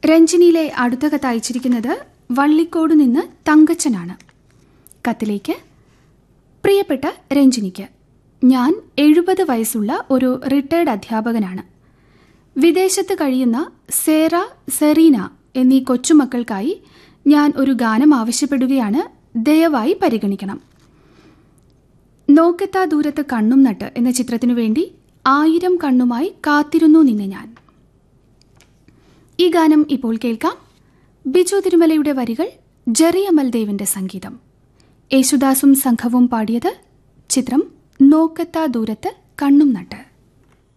രഞ്ജിനിയിലെ അടുത്ത കത്ത് അയച്ചിരിക്കുന്നത് വള്ളിക്കോട് നിന്ന് തങ്കച്ചനാണ് കത്തിലേക്ക് പ്രിയപ്പെട്ട രഞ്ജിനിക്ക് ഞാൻ എഴുപത് വയസ്സുള്ള ഒരു റിട്ടയർഡ് അധ്യാപകനാണ് വിദേശത്ത് കഴിയുന്ന സേറ സെറീന എന്നീ കൊച്ചുമക്കൾക്കായി ഞാൻ ഒരു ഗാനം ആവശ്യപ്പെടുകയാണ് ദയവായി പരിഗണിക്കണം നോക്കെത്താ ദൂരത്ത് കണ്ണും നട്ട് എന്ന ചിത്രത്തിനു വേണ്ടി ആയിരം കണ്ണുമായി കാത്തിരുന്നു നിന്ന് ഞാൻ ഈ ഗാനം ഇപ്പോൾ കേൾക്കാം ബിജു തിരുമലയുടെ വരികൾ ജെറി അമൽദേവിന്റെ സംഗീതം യേശുദാസും സംഘവും പാടിയത് ചിത്രം നോക്കത്താ ദൂരത്ത് കണ്ണും നട്ട്